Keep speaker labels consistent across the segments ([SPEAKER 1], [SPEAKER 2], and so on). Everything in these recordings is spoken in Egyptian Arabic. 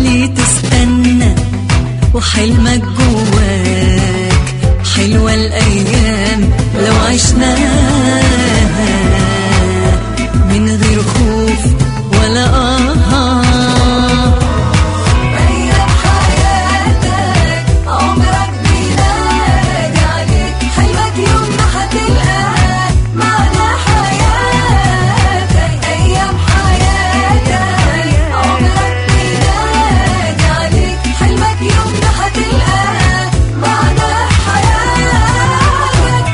[SPEAKER 1] ليه تستنى وحلمك جواك حلوة الأيام لو عشناها من غير خوف ولا آه
[SPEAKER 2] أيام حياتك عمرك بينادي عليك حلمك يوم ما هتلقاه معنى حياتك أيام حياتك عمرك بينادي عليك حلمك يوم ما هتلقاه معنى حياتك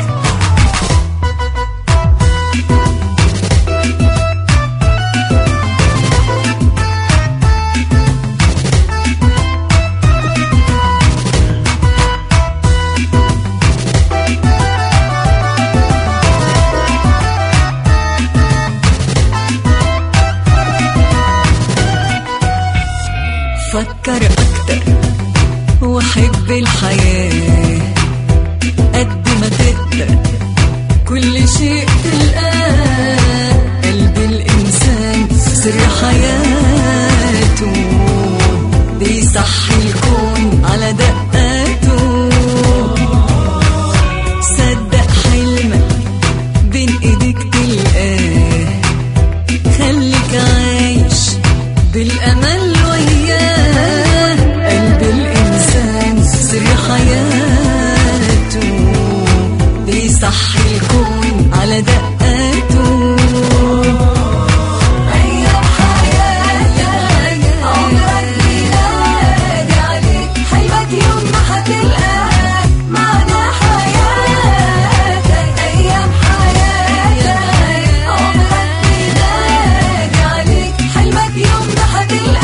[SPEAKER 1] فكر أكتر وحب الحياة قد ما تقدر كل شيء تلقاه قلب الإنسان سر حياته بيصحي الكون على دقاته صدق حلمك بين ايديك تلقاه خليك عايش بالامل وياه قلب الانسان سر حياته بيصحي الكون على دقاته
[SPEAKER 2] أيام حياتك عمرك بينادي عليك حلمك يوم ما هتلقاه معنى حياتك أيام حياتك عمرك بينادي عليك حلمك يوم ما هتلقاه